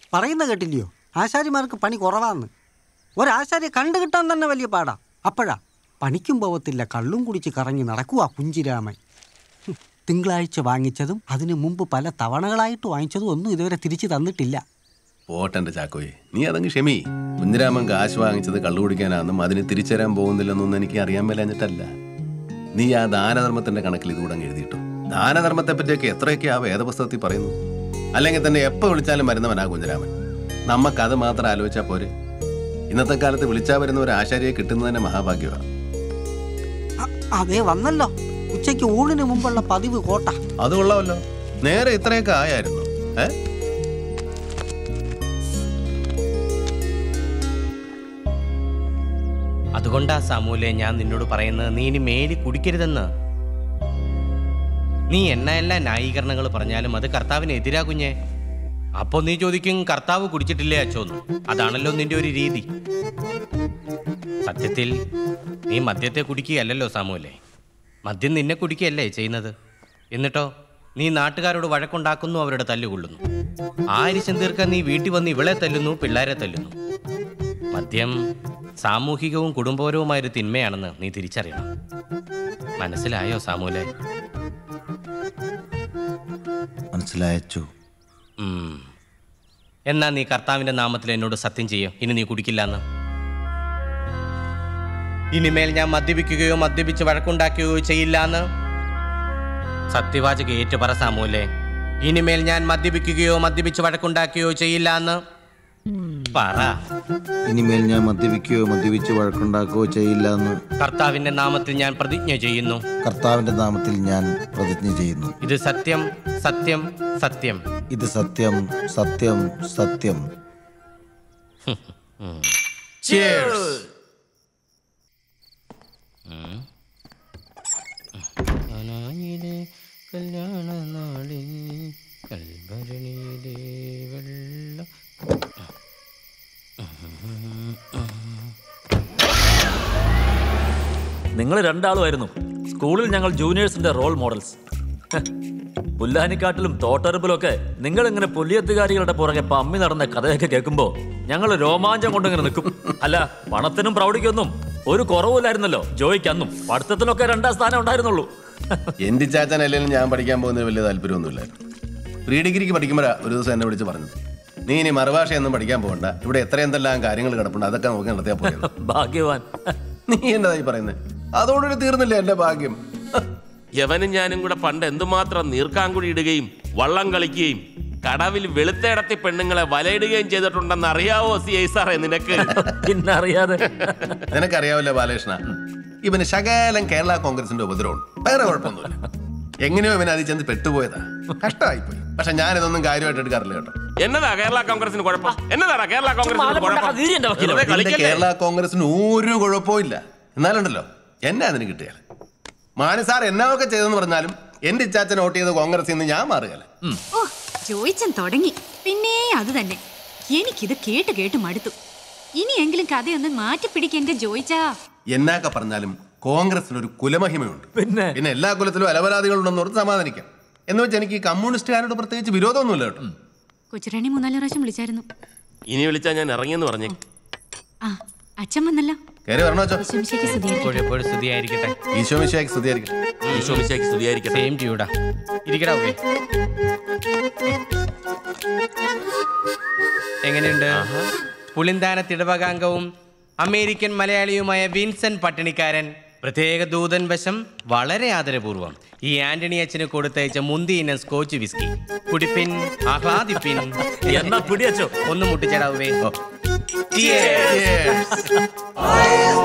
പറയുന്ന കേട്ടില്ലയോ ആശാരിമാർക്ക് പണി കുറവാന്ന് ഒരാശാരിയെ കണ്ടു കിട്ടാൻ തന്നെ വലിയ പാടാ അപ്പോഴാ പണിക്കും പോവത്തില്ല കള്ളും കുടിച്ച് കറങ്ങി നടക്കുക കുഞ്ചിരാമൻ ഹും, തിങ്കളാഴ്ച വാങ്ങിച്ചതും അതിനു മുമ്പ് പല തവണകളായിട്ട് വാങ്ങിച്ചതും ഒന്നും ഇതുവരെ തിരിച്ചു തന്നിട്ടില്ല പോട്ടെന്റെ ചാക്കോയെ നീ അതങ്ങ് ക്ഷമി കുഞ്ഞിരാമൻ കാശ് വാങ്ങിച്ചത് കള്ളു കുടിക്കാനാണെന്നും അതിന് തിരിച്ചുതരാൻ പോകുന്നില്ലെന്നൊന്നും എനിക്ക് അറിയാൻ മേലഞ്ഞിട്ടല്ല നീ ആ ദാനധർമ്മത്തിന്റെ കണക്കിൽ ഇതുകൂടെ അങ്ങ് എഴുതിയിട്ടു ദാനധർമ്മത്തെ പറ്റിയൊക്കെ എത്രയൊക്കെ ആ വേദപുസ്തകത്തിൽ പറയുന്നു അല്ലെങ്കിൽ തന്നെ എപ്പോൾ വിളിച്ചാലും വരുന്നവനാ കുഞ്ഞിരാമൻ നമുക്കത് മാത്രം ആലോചിച്ചാൽ പോരെ ഇന്നത്തെ കാലത്ത് വിളിച്ചാൽ വരുന്ന ഒരു ആശാരിയെ കിട്ടുന്നത് തന്നെ മഹാഭാഗ്യമാണ് അ- അതേ വന്നല്ലോ ഉച്ചയ്ക്ക് ഊണിന് മുമ്പുള്ള പതിവ് കോട്ട അത് കൊള്ളാമല്ലോ നേരെ ഇത്രയൊക്കെ ആയായിരുന്നു ഏ അതുകൊണ്ടാ സാമൂലെ ഞാൻ നിന്നോട് പറയുന്നത് നീ ഇനി മേലി കുടിക്കരുതെന്ന് നീ എണ്ണയെല്ലാം ന്യായീകരണങ്ങൾ പറഞ്ഞാലും അത് കർത്താവിന് എതിരാ കുഞ്ഞെ അപ്പൊ നീ ചോദിക്കും കർത്താവ് കുടിച്ചിട്ടില്ലേ അച്ചോന്ന് അതാണല്ലോ നിന്റെ ഒരു രീതി സത്യത്തിൽ നീ മദ്യത്തെ കുടിക്കുകയല്ലല്ലോ സാമൂലെ മദ്യം നിന്നെ കുടിക്കുകയല്ലേ ചെയ്യുന്നത് എന്നിട്ടോ നീ നാട്ടുകാരോട് വഴക്കുണ്ടാക്കുന്നു അവരുടെ തല്ലുകൊള്ളുന്നു ആ അരിശം തീർക്കാൻ നീ വീട്ടിൽ വന്ന് ഇവളെ തല്ലുന്നു പിള്ളേരെ തല്ലുന്നു മദ്യം സാമൂഹികവും കുടുംബപരവുമായൊരു തിന്മയാണെന്ന് നീ തിരിച്ചറിയണം മനസ്സിലായോ സാമൂലെ മനസ്സിലായച്ചു ഉം. എന്നാ നീ കർത്താവിന്റെ നാമത്തിൽ എന്നോട് സത്യം ചെയ്യോ ഇനി നീ കുടിക്കില്ലെന്ന് ഇനിമേൽ ഞാൻ മദ്യപിക്കുകയോ മദ്യപിച്ച് വഴക്കുണ്ടാക്കുകയോ ചെയ്യില്ലാന്ന് സത്യവാചക ഏറ്റു പറ സാമൂലെ ഇനിമേൽ ഞാൻ മദ്യപിക്കുകയോ മദ്യപിച്ച് വഴക്കുണ്ടാക്കുകയോ ചെയ്യില്ലാന്ന് പറ ഇനിമേൽ ഞാൻ മദ്യപിക്കുകയോ മദ്യപിച്ച് വഴക്കുണ്ടാക്കുകയോ ചെയ്യില്ല എന്ന് കർത്താവിന്റെ നാമത്തിൽ ഞാൻ പ്രതിജ്ഞ ചെയ്യുന്നു കർത്താവിന്റെ നാമത്തിൽ ഞാൻ പ്രതിജ്ഞ ചെയ്യുന്നു ഇത് സത്യം സത്യം സത്യം ഇത് സത്യം സത്യം സത്യം കല്യാണ നാളിൽ കൽഭരണിയിലെ വെള്ളം നിങ്ങൾ രണ്ടാളുമായിരുന്നു സ്കൂളിൽ ഞങ്ങൾ ജൂനിയേഴ്സിന്റെ റോൾ മോഡൽസ് ഹ്. പുല്ലാനിക്കാട്ടിലും തോട്ടറുപ്പിലും ഒക്കെ നിങ്ങൾ ഇങ്ങനെ പുല്ലിയത്തുകാരികളുടെ പുറകെ പമ്മി നടന്ന കഥയൊക്കെ കേൾക്കുമ്പോ ഞങ്ങൾ രോമാഞ്ചം കൊണ്ടിങ്ങനെ നിൽക്കും അല്ല പണത്തിനും പ്രൗഢിക്കൊന്നും ഒരു കുറവില്ലായിരുന്നല്ലോ ജോയിക്ക് അന്നും പഠിത്തത്തിനൊക്കെ രണ്ടാം സ്ഥാനം ഉണ്ടായിരുന്നുള്ളൂ എന്റെ ചാച്ചൻ അല്ലെങ്കിലും ഞാൻ പഠിക്കാൻ പോകുന്നതിന് വലിയ താല്പര്യമൊന്നുമില്ലായിരുന്നു പ്രീ ഡിഗ്രിക്ക് പഠിക്കുമ്പോഴാ ഒരു ദിവസം എന്നെ വിളിച്ച് പറഞ്ഞത് നീ ഇനി മറുഭാഷയൊന്നും പഠിക്കാൻ പോകണ്ട ഇവിടെ എത്ര എന്തെല്ലാം കാര്യങ്ങൾ കിടപ്പുണ്ട് അതൊക്കെ നോക്കി നടത്തിയാൽ പോയത് ഭാഗ്യവാൻ നീ എന്നതായി പറയുന്നത് അതോടൊരു തീർന്നില്ല എന്റെ ഭാഗ്യം യവനും ഞാനും കൂടെ പണ്ട് എന്തുമാത്രം നീർക്കാങ്കുടി ഇടുകയും വള്ളം കളിക്കുകയും കടവിൽ വെളുത്തേടത്തി പെണ്ണുങ്ങളെ വലയിടുകയും ചെയ്തിട്ടുണ്ടെന്ന് അറിയാവോ സി ഐ സാറേ നിനക്ക് പിന്നെ അറിയാതെ നിനക്കറിയാവില്ല ബാലകൃഷ്ണ ഇവന് ശകലം കേരള കോൺഗ്രസിന്റെ ഉപദ്രവം വേറെ കുഴപ്പമൊന്നുമില്ല എങ്ങനെയോ ഇവൻ അതിൽ ചെന്ന് പെട്ടുപോയതാ കഷ്ടമായിപ്പോയി പക്ഷെ ഞാനിതൊന്നും കാര്യമായിട്ട് എടുക്കാറില്ല കേട്ടോ എന്നതാ കേരള കോൺഗ്രസിന് കുഴപ്പം എന്നതാടാ കേരള കോൺഗ്രസിന് കുഴപ്പം വീര്യന്റെ വക്കീലോ? വെറുതെ ഇതിന്റെ കളിക്കല്ലേ? കേരള കോൺഗ്രസിന് ഒരു കുഴപ്പവും ഇല്ല എന്നാലുണ്ടല്ലോ എന്നെ അതിന് കിട്ടിയാൽ മാനു സാർ എന്നൊക്കെ ചെയ്തെന്ന് പറഞ്ഞാലും എന്റെ ഇച്ചാച്ചൻ വോട്ട് ചെയ്ത് കോൺഗ്രസിൽ നിന്ന് ഞാൻ മാറുകയല്ല ഓ ജോയിച്ചൻ തുടങ്ങി പിന്നെ അത് തന്നെ എനിക്കിത് കേട്ട് കേട്ട് മടുത്തു ഇനിയെങ്കിലും കഥയൊന്ന് മാറ്റിപ്പിടിக்க എന്റെ ജോയിച്ചാ എന്നൊക്കെ പറഞ്ഞാലും കോൺഗ്രസിന് ഒരു കുലമഹിമയുണ്ട് പിന്നെ? പിന്നെ എല്ലാ കുലത്തിലും അലപരാധികളുണ്ടെന്ന് ഓർത്ത് സമാധാനിക്കാം എന്ന് വെച്ചാൽ എനിക്ക് ഈ കമ്മ്യൂണിസ്റ്റുകാരോട് പ്രത്യേകിച്ച് വിരോധമൊന്നുമില്ല കേട്ടോ കൊച്ചുറാണി മൂന്നാല് പ്രാവശ്യം വിളിച്ചായിരുന്നു ഇനി വിളിച്ചാ ഞാൻ ഇറങ്ങിയെന്ന് പറഞ്ഞേ ആ അച്ഛൻ വന്നല്ലോ കയറി വരണോ അച്ഛോ വിശംശയ്ക്ക് സ്തുതിയായിരിക്കട്ടെ. എപ്പോഴും എപ്പോഴും സ്തുതിയായിരിക്കട്ടെ ഈശോ മിശിഹായ്ക്ക് സ്തുതിയായിരിക്കും ഈശോ മിശിഹായ്ക്ക് സ്തുതിയായിരിക്കട്ടെ സെയിം ചെയ്യൂടാ ഇരിക്കടാ ഉവ്വേ. എങ്ങനെയുണ്ട് പുളിന്താന തിടവകാംഗവും അമേരിക്കൻ മലയാളിയുമായ വിൻസെന്റ് പട്ടിണിക്കാരൻ പ്രത്യേക ദൂതൻ വശം വളരെ ആദരപൂർവം ഈ ആന്റണി അച്ഛന് കൊടുത്തയച്ച മുന്തി ഇനം സ്കോച്ച് വിസ്കി കുടിപ്പിൻ ആഹ്ലാദിപ്പിൻ എന്നാ പിടിയച്ചോ ഒന്ന് മുട്ടിച്ചടാവേ Cheers.